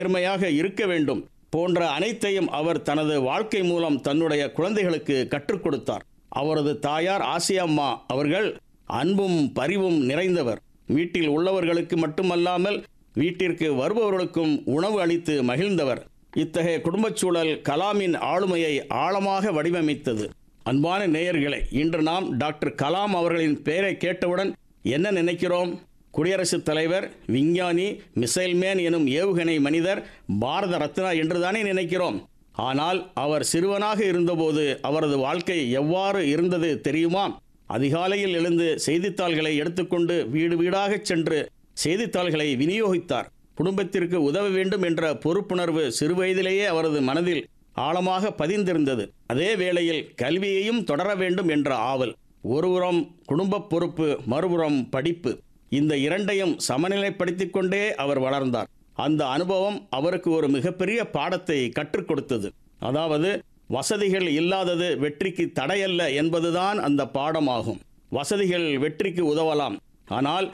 நேர்மையாக இருக்க வேண்டும் போன்ற அனைத்தையும் அவர் தனது வாழ்க்கை மூலம் தன்னுடைய குழந்தைகளுக்கு கற்றுக் கொடுத்தார் அவரது தாயார் ஆசியம்மா அவர்கள் அன்பும் பரிவும் நிறைந்தவர் வீட்டில் உள்ளவர்களுக்கு மட்டுமல்லாமல் வீட்டிற்கு வருபவர்களுக்கும் உணவு அளித்து மகிழ்ந்தவர் இத்தகைய குடும்பச் சூழல் கலாமின் ஆளுமையை ஆழமாக வடிவமைத்தது அன்பான நேயர்களே இன்று நாம் டாக்டர் கலாம் அவர்களின் பெயரை கேட்டவுடன் என்ன நினைக்கிறோம் குடியரசுத் தலைவர் விஞ்ஞானி மிசைல்மேன் எனும் ஏவுகணை மனிதர் பாரத ரத்னா என்றுதானே நினைக்கிறோம் ஆனால் அவர் சிறுவனாக இருந்தபோது அவரது வாழ்க்கை எவ்வாறு இருந்தது தெரியுமா அதிகாலையில் எழுந்து செய்தித்தாள்களை எடுத்துக்கொண்டு வீடு வீடாகச் சென்று செய்தித்தாள்களை விநியோகித்தார் குடும்பத்திற்கு உதவ வேண்டும் என்ற பொறுப்புணர்வு சிறுவயதிலேயே அவரது மனதில் ஆழமாக பதிந்திருந்தது அதே வேளையில் கல்வியையும் தொடர வேண்டும் என்ற ஆவல் ஒருபுறம் குடும்ப பொறுப்பு மறுபுறம் படிப்பு இந்த இரண்டையும் சமநிலைப்படுத்திக் கொண்டே அவர் வளர்ந்தார் அந்த அனுபவம் அவருக்கு ஒரு மிகப்பெரிய பாடத்தை கற்றுக் கொடுத்தது அதாவது வசதிகள் இல்லாதது வெற்றிக்கு தடையல்ல என்பதுதான் அந்த பாடமாகும் வசதிகள் வெற்றிக்கு உதவலாம் ஆனால்